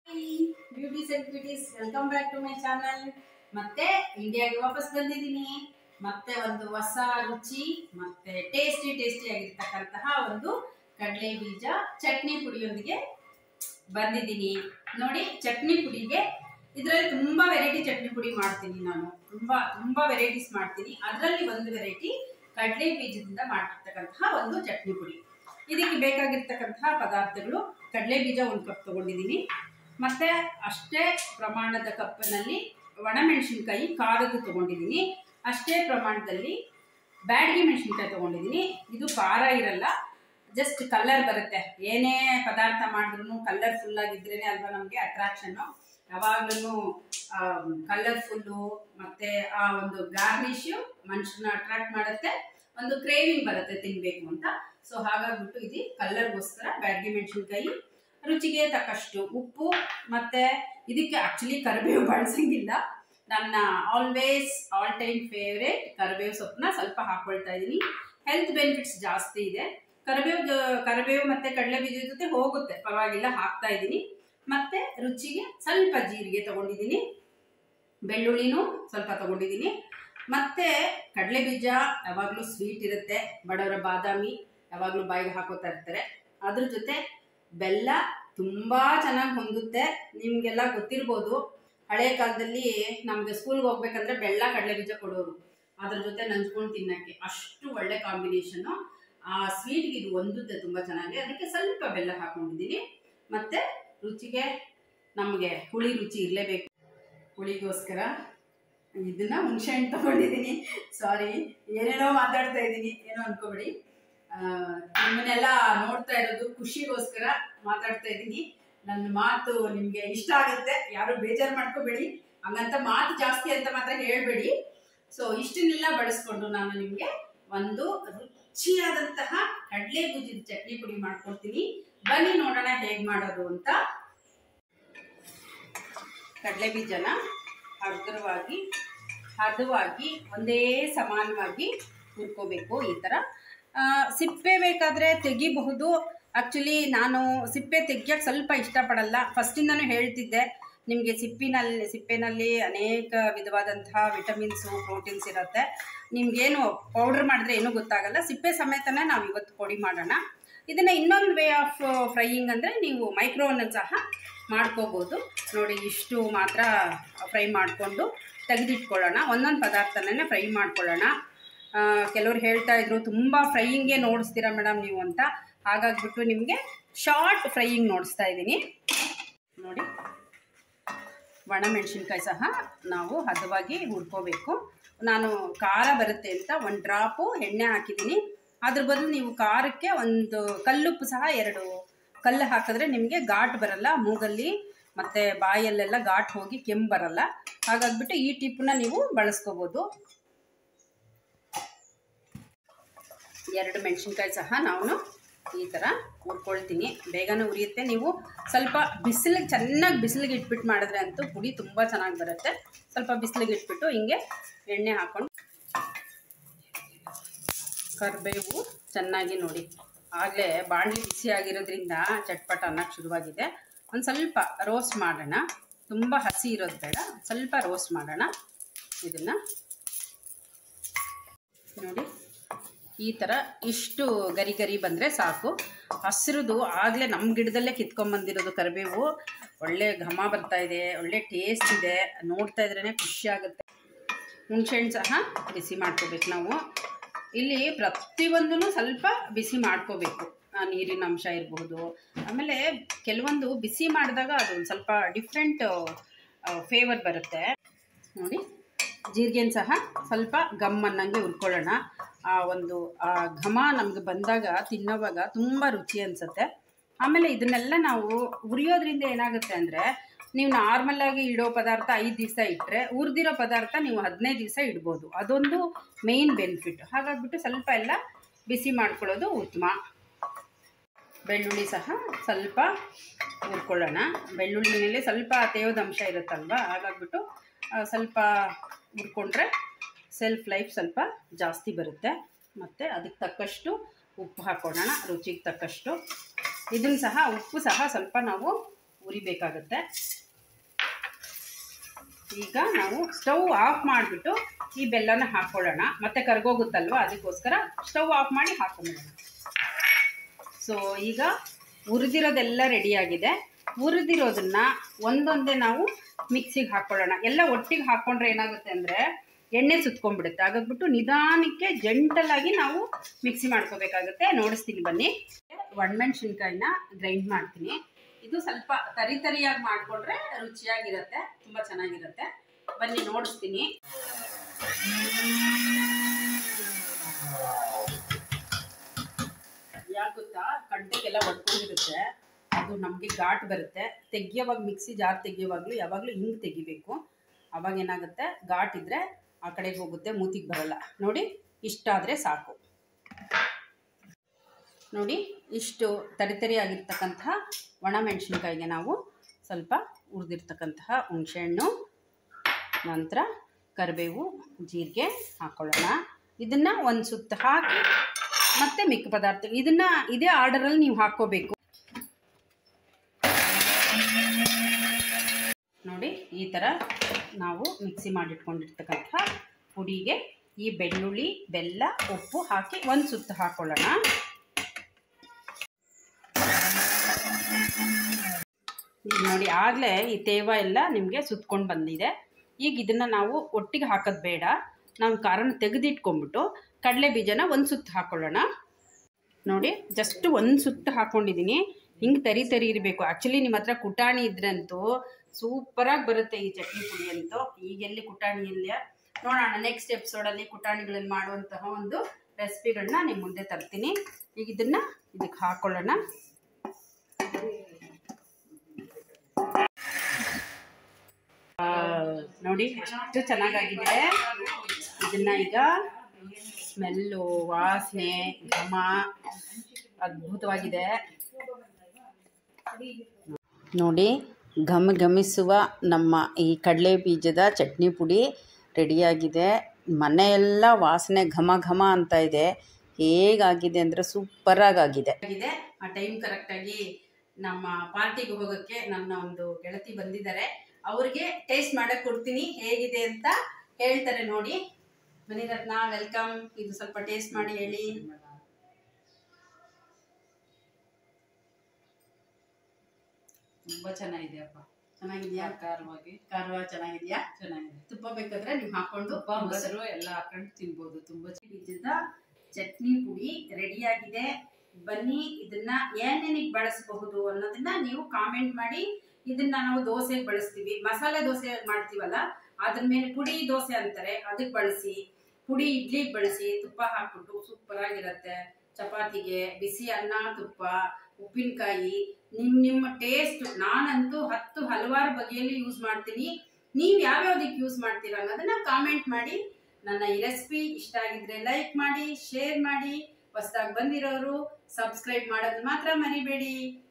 beauties and beauties welcome back to my channel ಮತ್ತೆ ಇಂಡಿಯಾಗೆ ವಾಪಸ್ ಬಂದಿದ್ದೀನಿ ಮತ್ತೆ ಒಂದು ಹೊಸ ರುಚಿ ಮತ್ತೆ ಟೇಸ್ಟಿ ಟೇಸ್ಟಿ ಆಗಿರ್ತಕ್ಕಂತಹ ಒಂದು ಕಡಲೆ ಬೀಜ ಚಟ್ನಿ ಪುಡಿಯೊಂದಿಗೆ ಬಂದಿದ್ದೀನಿ ನೋಡಿ ಚಟ್ನಿ ಪುಡಿಗೆ ಇದರಲ್ಲಿ ತುಂಬಾ ವೆರೈಟಿ ಚಟ್ನಿ ಪುಡಿ ಮಾಡ್ತೀನಿ ನಾನು ತುಂಬಾ ತುಂಬಾ ವೆರೈಟೀಸ್ ಮಾಡ್ತೀನಿ ಅದರಲ್ಲಿ ಒಂದು ವೆರೈಟಿ ಕಡಲೆ ಬೀಜದಿಂದ ಮಾಡಿರ್ತಕ್ಕಂತಹ ಒಂದು ಚಟ್ನಿ ಪುಡಿ ಇದಕ್ಕೆ ಬೇಕಾಗಿರ್ತಕ್ಕಂತಹ ಪದಾರ್ಥಗಳು ಕಡಲೆ ಬೀಜ ಒಂದು ಕಪ್ ತಗೊಂಡಿದ್ದೀನಿ ಮತ್ತೆ ಅಷ್ಟೇ ಪ್ರಮಾಣದ ಕಪ್ಪಿನಲ್ಲಿ ಒಣಮೆಣಸಿನ್ಕಾಯಿ ಖಾರದ್ದು ತಗೊಂಡಿದ್ದೀನಿ ಅಷ್ಟೇ ಪ್ರಮಾಣದಲ್ಲಿ ಬ್ಯಾಡಗಿ ಮೆಣಸಿನ್ಕಾಯಿ ತಗೊಂಡಿದ್ದೀನಿ ಇದು ಖಾರ ಇರಲ್ಲ ಜಸ್ಟ್ ಕಲರ್ ಬರುತ್ತೆ ಏನೇ ಪದಾರ್ಥ ಮಾಡಿದ್ರು ಕಲರ್ಫುಲ್ ಆಗಿದ್ರೇನೆ ಅಲ್ವಾ ನಮಗೆ ಅಟ್ರಾಕ್ಷನ್ನು ಯಾವಾಗ್ಲೂ ಕಲರ್ಫುಲ್ಲು ಮತ್ತೆ ಆ ಒಂದು ಗಾರ್ನಿಶ್ ಮನುಷ್ಯನ ಅಟ್ರಾಕ್ಟ್ ಮಾಡುತ್ತೆ ಒಂದು ಕ್ರೇವಿಂಗ್ ಬರುತ್ತೆ ತಿನ್ಬೇಕು ಅಂತ ಸೊ ಹಾಗಾಗ್ಬಿಟ್ಟು ಇದು ಕಲರ್ಗೋಸ್ಕರ ಬ್ಯಾಡಗಿ ಮೆಣಸಿನ್ಕಾಯಿ ರುಚಿಗೆ ತಕ್ಕಷ್ಟು ಉಪ್ಪು ಮತ್ತೆ ಇದಕ್ಕೆ ಆಕ್ಚುಲಿ ಕರಿಬೇವು ಬಳಸಂಗಿಲ್ಲ ನನ್ನ ಆಲ್ವೇಸ್ ಆಲ್ ಟೈಮ್ ಫೇವ್ರೇಟ್ ಕರಿಬೇವು ಸೊಪ್ಪನ್ನ ಸ್ವಲ್ಪ ಹಾಕೊಳ್ತಾ ಇದ್ದೀನಿ ಹೆಲ್ತ್ ಬೆನಿಫಿಟ್ಸ್ ಜಾಸ್ತಿ ಇದೆ ಕರಿಬೇವು ಜ- ಕರಿಬೇವು ಮತ್ತೆ ಕಡಲೆ ಬೀಜದ ಜೊತೆ ಹೋಗುತ್ತೆ ಪರವಾಗಿಲ್ಲ ಹಾಕ್ತಾ ಇದ್ದೀನಿ ಮತ್ತೆ ರುಚಿಗೆ ಸ್ವಲ್ಪ ಜೀರಿಗೆ ತಗೊಂಡಿದ್ದೀನಿ ಬೆಳ್ಳುಳ್ಳಿನೂ ಸ್ವಲ್ಪ ತಗೊಂಡಿದ್ದೀನಿ ಮತ್ತೆ ಕಡಲೆ ಬೀಜ ಯಾವಾಗಲೂ ಸ್ವೀಟ್ ಇರುತ್ತೆ ಬಡವರ ಬಾದಾಮಿ ಯಾವಾಗಲೂ ಬಾಯಿಗೆ ಹಾಕೋತಾ ಇರ್ತಾರೆ ಅದ್ರ ಜೊತೆ ಬೆಲ್ಲ ತುಂಬ ಚೆನ್ನಾಗಿ ಹೊಂದುತ್ತೆ ನಿಮಗೆಲ್ಲ ಗೊತ್ತಿರ್ಬೋದು ಹಳೆ ಕಾಲದಲ್ಲಿ ನಮಗೆ ಸ್ಕೂಲ್ಗೆ ಹೋಗ್ಬೇಕಂದ್ರೆ ಬೆಲ್ಲ ಕಡಲೆ ಬೀಜ ಕೊಡೋರು ಅದ್ರ ಜೊತೆ ನಂಚ್ಕೊಂಡು ತಿನ್ನಕ್ಕೆ ಅಷ್ಟು ಒಳ್ಳೆ ಕಾಂಬಿನೇಷನ್ನು ಆ ಸ್ವೀಟ್ಗೆ ಇದು ಹೊಂದುತ್ತೆ ತುಂಬ ಚೆನ್ನಾಗಿ ಅದಕ್ಕೆ ಸ್ವಲ್ಪ ಬೆಲ್ಲ ಹಾಕೊಂಡಿದ್ದೀನಿ ಮತ್ತೆ ರುಚಿಗೆ ನಮಗೆ ಹುಳಿ ರುಚಿ ಇರಲೇಬೇಕು ಹುಳಿಗೋಸ್ಕರ ಇದನ್ನ ಹುಣಸೆ ಹಣ್ಣು ತಗೊಂಡಿದ್ದೀನಿ ಸಾರಿ ಏನೇನೋ ಮಾತಾಡ್ತಾ ಇದ್ದೀನಿ ಏನೋ ಅನ್ಕೋಬೇಡಿ ಆ, ನಿಮ್ಮನ್ನೆಲ್ಲ ನೋಡ್ತಾ ಇರೋದು ಖುಷಿಗೋಸ್ಕರ ಮಾತಾಡ್ತಾ ಇದ್ದೀನಿ ನನ್ನ ಮಾತು ನಿಮಗೆ ಇಷ್ಟ ಆಗುತ್ತೆ ಯಾರು ಬೇಜಾರು ಮಾಡ್ಕೋಬೇಡಿ ಹಂಗಂತ ಮಾತು ಜಾಸ್ತಿ ಅಂತ ಮಾತ್ರ ಹೇಳ್ಬೇಡಿ ಸೊ ಇಷ್ಟನ್ನೆಲ್ಲ ಬಳಸ್ಕೊಂಡು ನಾನು ನಿಮಗೆ ಒಂದು ರುಚಿಯಾದಂತಹ ಕಡಲೆ ಬೀಜದ ಚಟ್ನಿ ಪುಡಿ ಮಾಡ್ಕೊಡ್ತೀನಿ ಬನ್ನಿ ನೋಡೋಣ ಹೇಗೆ ಮಾಡೋದು ಅಂತ ಕಡಲೆ ಬೀಜನ ಹಗುರವಾಗಿ ಹದವಾಗಿ ಒಂದೇ ಸಮಾನವಾಗಿ ಹುರ್ಕೋಬೇಕು ಈ ಥರ ಆ, ಸಿಪ್ಪೆ ಬೇಕಾದರೆ ತೆಗಿಬಹುದು ಆ್ಯಕ್ಚುಲಿ ನಾನು ಸಿಪ್ಪೆ ತೆಗಿಯೋಕ್ಕೆ ಸ್ವಲ್ಪ ಇಷ್ಟಪಡಲ್ಲ ಫಸ್ಟಿಂದನೂ ಹೇಳ್ತಿದ್ದೆ ನಿಮಗೆ ಸಿಪ್ಪಿನಲ್ಲಿ ಸಿಪ್ಪೆನಲ್ಲಿ ಅನೇಕ ವಿಧವಾದಂತಹ ವಿಟಮಿನ್ಸು ಪ್ರೋಟೀನ್ಸ್ ಇರುತ್ತೆ ನಿಮಗೇನು ಪೌಡ್ರ್ ಮಾಡಿದ್ರೆ ಏನೂ ಗೊತ್ತಾಗಲ್ಲ ಸಿಪ್ಪೆ ಸಮೇತನೇ ನಾವು ಇವತ್ತು ಪುಡಿ ಮಾಡೋಣ ಇದನ್ನು ಇನ್ನೊಂದು ವೇ ಆಫ್ ಫ್ರೈಯಿಂಗ್ ಅಂದರೆ ನೀವು ಮೈಕ್ರೋವನ್ನ ಸಹ ಮಾಡ್ಕೋಬೋದು ನೋಡಿ ಇಷ್ಟು ಮಾತ್ರ ಫ್ರೈ ಮಾಡಿಕೊಂಡು ತೆಗೆದಿಟ್ಕೊಳ್ಳೋಣ ಒಂದೊಂದು ಪದಾರ್ಥನೇ ಫ್ರೈ ಮಾಡ್ಕೊಳ್ಳೋಣ ಆ, ಕೆಲವ್ರು ಹೇಳ್ತಾ ಇದ್ರು ತುಂಬ ಫ್ರೈಯಿಂಗೇ ನೋಡಿಸ್ತೀರಾ ಮೇಡಮ್ ನೀವು ಅಂತ ಹಾಗಾಗ್ಬಿಟ್ಟು ನಿಮಗೆ ಶಾರ್ಟ್ ಫ್ರೈಯಿಂಗ್ ನೋಡಿಸ್ತಾ ಇದ್ದೀನಿ ನೋಡಿ ಒಣಮೆಣಸಿನ್ಕಾಯಿ ಸಹ ನಾವು ಹದವಾಗಿ ಹುರ್ಕೋಬೇಕು ನಾನು ಖಾರ ಬರುತ್ತೆ ಅಂತ ಒಂದು ಡ್ರಾಪು ಎಣ್ಣೆ ಹಾಕಿದ್ದೀನಿ ಅದ್ರ ಬದಲು ನೀವು ಖಾರಕ್ಕೆ ಒಂದು ಕಲ್ಲುಪ್ಪು ಸಹ ಎರಡು ಕಲ್ಲು ಹಾಕಿದ್ರೆ ನಿಮಗೆ ಘಾಟ್ ಬರಲ್ಲ ಮೂಗಲ್ಲಿ ಮತ್ತು ಬಾಯಲ್ಲೆಲ್ಲ ಘಾಟ್ ಹೋಗಿ ಕೆಮ್ಮು ಬರಲ್ಲ ಹಾಗಾಗ್ಬಿಟ್ಟು ಈ ಟಿಪ್ಪನ್ನ ನೀವು ಬಳಸ್ಕೋಬೋದು ಎರಡು ಮೆಣಸಿನ್ಕಾಯಿ ಸಹ ನಾನು ಈ ಥರ ಹುರ್ಕೊಳ್ತೀನಿ ಬೇಗನೆ ಉರಿಯುತ್ತೆ ನೀವು ಸ್ವಲ್ಪ ಬಿಸಿಲಿಗೆ ಚೆನ್ನಾಗಿ ಬಿಸಿಲಿಗೆ ಇಟ್ಬಿಟ್ಟು ಮಾಡಿದ್ರೆ ಅಂತೂ ಪುಡಿ ತುಂಬ ಚೆನ್ನಾಗಿ ಬರುತ್ತೆ ಸ್ವಲ್ಪ ಬಿಸಿಲಿಗೆ ಇಟ್ಬಿಟ್ಟು ಹಿಂಗೆ ಎಣ್ಣೆ ಹಾಕ್ಕೊಂಡು ಕರಿಬೇವು ಚೆನ್ನಾಗಿ ನೋಡಿ ಆಗಲೇ ಬಾಣಲಿ ಬಿಸಿ ಆಗಿರೋದ್ರಿಂದ ಚಟ್ಪಟ ಅನ್ನಕ್ಕೆ ಶುರುವಾಗಿದೆ ಒಂದು ಸ್ವಲ್ಪ ರೋಸ್ಟ್ ಮಾಡೋಣ ತುಂಬ ಹಸಿ ಇರೋದು ಬೇಡ ಸ್ವಲ್ಪ ರೋಸ್ಟ್ ಮಾಡೋಣ ಇದನ್ನು ನೋಡಿ ಈ ಥರ ಇಷ್ಟು ಗರಿ ಗರಿ ಬಂದರೆ ಸಾಕು ಹಸಿರುದು ಆಗಲೇ ನಮ್ಮ ಗಿಡದಲ್ಲೇ ಕಿತ್ಕೊಂಬಂದಿರೋದು ಕರಿಬೇವು ಒಳ್ಳೆ ಘಮ ಬರ್ತಾ ಇದೆ ಒಳ್ಳೆ ಟೇಸ್ಟ್ ಇದೆ ನೋಡ್ತಾ ಇದ್ರೇ ಖುಷಿ ಆಗುತ್ತೆ ಹುಣ್ಸೆಹಣ್ಣು ಸಹ ಬಿಸಿ ಮಾಡ್ಕೋಬೇಕು ನಾವು ಇಲ್ಲಿ ಪ್ರತಿಯೊಂದೂ ಸ್ವಲ್ಪ ಬಿಸಿ ಮಾಡ್ಕೋಬೇಕು ಆ, ನೀರಿನ ಅಂಶ ಇರಬಹುದು ಆಮೇಲೆ ಕೆಲವೊಂದು ಬಿಸಿ ಮಾಡಿದಾಗ ಅದು ಒಂದು ಸ್ವಲ್ಪ ಡಿಫ್ರೆಂಟ್ ಫೇವರ್ ಬರುತ್ತೆ ನೋಡಿ ಜೀರಿಗೆನ ಸಹ ಸ್ವಲ್ಪ ಗಮ್ ಅನ್ನಂಗೆ ಹುರ್ಕೊಳ್ಳೋಣ ಆ ಒಂದು ಆ ಘಮ ನಮ್ಗೆ ಬಂದಾಗ ತಿನ್ನೋವಾಗ ತುಂಬ ರುಚಿ ಅನಿಸುತ್ತೆ ಆಮೇಲೆ ಇದನ್ನೆಲ್ಲ ನಾವು ಉರಿಯೋದ್ರಿಂದ ಏನಾಗುತ್ತೆ ಅಂದರೆ ನೀವು ನಾರ್ಮಲಾಗಿ ಇಡೋ ಪದಾರ್ಥ ಐದು ದಿವಸ ಇಟ್ಟರೆ ಉರಿದಿರೋ ಪದಾರ್ಥ ನೀವು ಹದಿನೈದು ದಿವಸ ಇಡ್ಬೋದು ಅದೊಂದು ಮೇಯ್ನ್ ಬೆನಿಫಿಟ್ ಹಾಗಾಗ್ಬಿಟ್ಟು ಸ್ವಲ್ಪ ಎಲ್ಲ ಬಿಸಿ ಮಾಡ್ಕೊಳ್ಳೋದು ಉತ್ತಮ ಬೆಳ್ಳುಳ್ಳಿ ಸಹ ಸ್ವಲ್ಪ ಹುರ್ಕೊಳ್ಳೋಣ ಬೆಳ್ಳುಳ್ಳಿನಲ್ಲಿ ಸ್ವಲ್ಪ ತೇವದ ಅಂಶ ಇರುತ್ತಲ್ವ ಹಾಗಾಗ್ಬಿಟ್ಟು ಆ, ಸ್ವಲ್ಪ ಹುರ್ಕೊಂಡ್ರೆ ಸೆಲ್ಫ್ ಲೈಫ್ ಸ್ವಲ್ಪ ಜಾಸ್ತಿ ಬರುತ್ತೆ ಮತ್ತು ಅದಕ್ಕೆ ತಕ್ಕಷ್ಟು ಉಪ್ಪು ಹಾಕ್ಕೊಳ್ಳೋಣ ರುಚಿಗೆ ತಕ್ಕಷ್ಟು ಇದನ್ನು ಸಹ ಉಪ್ಪು ಸಹ ಸ್ವಲ್ಪ ನಾವು ಉರಿಬೇಕಾಗತ್ತೆ ಈಗ ನಾವು ಸ್ಟವ್ ಆಫ್ ಮಾಡಿಬಿಟ್ಟು ಈ ಬೆಲ್ಲನ ಹಾಕ್ಕೊಳ್ಳೋಣ ಮತ್ತೆ ಕರ್ಗೋಗುತ್ತಲ್ವ ಅದಕ್ಕೋಸ್ಕರ ಸ್ಟವ್ ಆಫ್ ಮಾಡಿ ಹಾಕೊಂಬಿಡೋಣ ಸೊ ಈಗ ಹುರಿದಿರೋದೆಲ್ಲ ರೆಡಿಯಾಗಿದೆ ಹುರಿದಿರೋದನ್ನ ಒಂದೊಂದೇ ನಾವು ಮಿಕ್ಸಿಗೆ ಹಾಕ್ಕೊಳ್ಳೋಣ ಎಲ್ಲ ಒಟ್ಟಿಗೆ ಹಾಕ್ಕೊಂಡ್ರೆ ಏನಾಗುತ್ತೆ ಅಂದರೆ ಎಣ್ಣೆ ಸುತ್ಕೊಂಡ್ಬಿಡುತ್ತೆ ಹಾಗಾಗ್ಬಿಟ್ಟು ನಿಧಾನಕ್ಕೆ ಜಂಟಲಾಗಿ ನಾವು ಮಿಕ್ಸಿ ಮಾಡ್ಕೋಬೇಕಾಗುತ್ತೆ ನೋಡಿಸ್ತೀನಿ ಬನ್ನಿ ಒಣಮೆಣ್ಸಿನ್ಕಾಯಿನ ಗ್ರೈಂಡ್ ಮಾಡ್ತೀನಿ ಇದು ಸ್ವಲ್ಪ ತರಿ ತರಿಯಾಗಿ ಮಾಡಿಕೊಂಡ್ರೆ ರುಚಿಯಾಗಿರುತ್ತೆ ತುಂಬ ಚೆನ್ನಾಗಿರುತ್ತೆ ಬನ್ನಿ ನೋಡಿಸ್ತೀನಿ ಯಾಕೆ ಗೊತ್ತಾ ಕಂಟೆಗೆಲ್ಲ ಒಡ್ಕೊಂಡಿರುತ್ತೆ ಅದು ನಮಗೆ ಘಾಟ್ ಬರುತ್ತೆ ತೆಗಿಯೋವಾಗ ಮಿಕ್ಸಿ ಜಾರ್ ತೆಗಿಯೋವಾಗಲೂ ಯಾವಾಗಲೂ ಹಿಂಗೆ ತೆಗಿಬೇಕು ಅವಾಗ ಏನಾಗುತ್ತೆ ಘಾಟ್ ಇದ್ದರೆ ಆ ಕಡೆಗೆ ಹೋಗುತ್ತೆ ಮೂತಿಗೆ ಬರಲ್ಲ ನೋಡಿ ಇಷ್ಟಾದರೆ ಸಾಕು ನೋಡಿ ಇಷ್ಟು ತರಿತರಿ ಆಗಿರ್ತಕ್ಕಂತಹ ಒಣಮೆಣಸಿನ್ಕಾಯಿಗೆ ನಾವು ಸ್ವಲ್ಪ ಹುರಿದಿರ್ತಕ್ಕಂತಹ ಹುಣಸೆಹಣ್ಣು ನಂತರ ಕರಿಬೇವು ಜೀರಿಗೆ ಹಾಕ್ಕೊಳ್ಳೋಣ ಇದನ್ನು ಒಂದು ಸುತ್ತ ಹಾಕಿ ಮತ್ತೆ ಮಿಕ್ಕ ಪದಾರ್ಥ ಇದನ್ನು ಇದೇ ಆರ್ಡರಲ್ಲಿ ನೀವು ಹಾಕ್ಕೋಬೇಕು ನೋಡಿ ಈ ಥರ ನಾವು ಮಿಕ್ಸಿ ಮಾಡಿಟ್ಕೊಂಡಿರ್ತಕ್ಕಂಥ ಪುಡಿಗೆ ಈ ಬೆಳ್ಳುಳ್ಳಿ ಬೆಲ್ಲ ಉಪ್ಪು ಹಾಕಿ ಒಂದು ಸುತ್ತು ಹಾಕ್ಕೊಳ್ಳೋಣ ಈಗ ನೋಡಿ ಆಗಲೇ ಈ ತೇವ ಎಲ್ಲ ನಿಮಗೆ ಸುತ್ಕೊಂಡು ಬಂದಿದೆ ಈಗ ಇದನ್ನು ನಾವು ಒಟ್ಟಿಗೆ ಹಾಕೋದು ಬೇಡ ನಾವು ಖಾರನ ತೆಗೆದಿಟ್ಕೊಂಡ್ಬಿಟ್ಟು ಕಡಲೆ ಬೀಜನ ಒಂದು ಸುತ್ತು ಹಾಕ್ಕೊಳ್ಳೋಣ ನೋಡಿ ಜಸ್ಟ್ ಒಂದು ಸುತ್ತು ಹಾಕ್ಕೊಂಡಿದ್ದೀನಿ ಹಿಂಗೆ ತರಿ ತರಿ ಇರಬೇಕು ಆ್ಯಕ್ಚುಲಿ ನಿಮ್ಮ ಹತ್ರ ಕುಟಾಣಿ ಇದ್ರಂತೂ ಸೂಪರಾಗಿ ಬರುತ್ತೆ ಈ ಚಟ್ನಿ ಪುಡಿ ಅಂತೂ ಈಗೆಲ್ಲಿ ಕುಟಾಣಿ ಇಲ್ಲ ನೋಡೋಣ ನೆಕ್ಸ್ಟ್ ಎಪಿಸೋಡಲ್ಲಿ ಕುಟಾಣಿಗಳಲ್ಲಿ ಮಾಡುವಂತಹ ಒಂದು ರೆಸಿಪಿಗಳನ್ನ ನಿಮ್ಮ ಮುಂದೆ ತರ್ತೀನಿ ಈಗ ಇದನ್ನು ಇದಕ್ಕೆ ಹಾಕ್ಕೊಳ್ಳೋಣ ನೋಡಿ ಎಷ್ಟು ಚೆನ್ನಾಗಾಗಿದೆ ಇದನ್ನ ಈಗ ಸ್ಮೆಲ್ಲು ವಾಸನೆ ಘಮ ಅದ್ಭುತವಾಗಿದೆ ನೋಡಿ ಘಮ ಘಮಿಸುವ ನಮ್ಮ ಈ ಕಡಲೆ ಬೀಜದ ಚಟ್ನಿ ಪುಡಿ ರೆಡಿಯಾಗಿದೆ ಮನೆಯೆಲ್ಲ ವಾಸನೆ ಘಮ ಘಮ ಅಂತ ಇದೆ ಹೇಗಾಗಿದೆ ಅಂದರೆ ಸೂಪರಾಗಿ ಆಗಿದೆ ಆಗಿದೆ ಆ ಟೈಮ್ ಕರೆಕ್ಟಾಗಿ ನಮ್ಮ ಪಾರ್ಟಿಗೆ ಹೋಗೋಕ್ಕೆ ನನ್ನ ಒಂದು ಗೆಳತಿ ಬಂದಿದ್ದಾರೆ ಅವ್ರಿಗೆ ಟೇಸ್ಟ್ ಮಾಡಕ್ಕೆ ಕೊಡ್ತೀನಿ ಹೇಗಿದೆ ಅಂತ ಹೇಳ್ತಾರೆ ನೋಡಿ ಮನಿರತ್ನ ವೆಲ್ಕಮ್ ಇದು ಸ್ವಲ್ಪ ಟೇಸ್ಟ್ ಮಾಡಿ ಹೇಳಿ ತುಂಬಾ ಚೆನ್ನಾಗಿದೆ ಅಪ್ಪ ಚೆನ್ನಾಗಿದ್ಯಾ ಖಾರವಾಗಿ ಖಾರವ ಚೆನ್ನಾಗಿದ್ಯಾ ಚೆನ್ನಾಗಿದೆ ತುಪ್ಪ ಬೇಕಾದ್ರೆ ನೀವು ಹಾಕೊಂಡು ತುಪ್ಪ ಮೊಸರು ಎಲ್ಲ ಹಾಕೊಂಡು ತಿನ್ಬೋದು ತುಂಬಾ ಚೆನ್ನಾಗಿ ಬೀಜದ ಚಟ್ನಿ ಪುಡಿ ರೆಡಿಯಾಗಿದೆ ಬನ್ನಿ ಇದನ್ನ ಏನೇನಿಗೆ ಬಳಸಬಹುದು ಅನ್ನೋದನ್ನ ನೀವು ಕಾಮೆಂಟ್ ಮಾಡಿ ಇದನ್ನ ನಾವು ದೋಸೆಗೆ ಬಳಸ್ತೀವಿ ಮಸಾಲೆ ದೋಸೆ ಮಾಡ್ತೀವಲ್ಲ ಅದ್ರ ಮೇಲೆ ಪುಡಿ ದೋಸೆ ಅಂತಾರೆ ಅದಕ್ಕೆ ಬಳಸಿ ಪುಡಿ ಇಡ್ಲಿಗೆ ಬಳಸಿ ತುಪ್ಪ ಹಾಕ್ಬಿಟ್ಟು ಸೂಪರ್ ಆಗಿರುತ್ತೆ ಚಪಾತಿಗೆ ಬಿಸಿ ಅನ್ನ ತುಪ್ಪ ಉಪ್ಪಿನಕಾಯಿ ನಿಮ್ಮ ನಿಮ್ಮ ಟೇಸ್ಟ್ ನಾನಂತೂ ಹತ್ತು ಹಲವಾರು ಬಗೆಯಲ್ಲಿ ಯೂಸ್ ಮಾಡ್ತೀನಿ ನೀವು ಯಾವ್ಯಾವ್ದಕ್ಕೆ ಯೂಸ್ ಮಾಡ್ತೀರಾ ಅನ್ನೋದನ್ನ ಕಾಮೆಂಟ್ ಮಾಡಿ ನನ್ನ ಈ ರೆಸಿಪಿ ಇಷ್ಟ ಆಗಿದ್ರೆ ಲೈಕ್ ಮಾಡಿ ಶೇರ್ ಮಾಡಿ ಹೊಸದಾಗಿ ಬಂದಿರೋರು ಸಬ್ಸ್ಕ್ರೈಬ್ ಮಾಡೋದು ಮಾತ್ರ ಮರಿಬೇಡಿ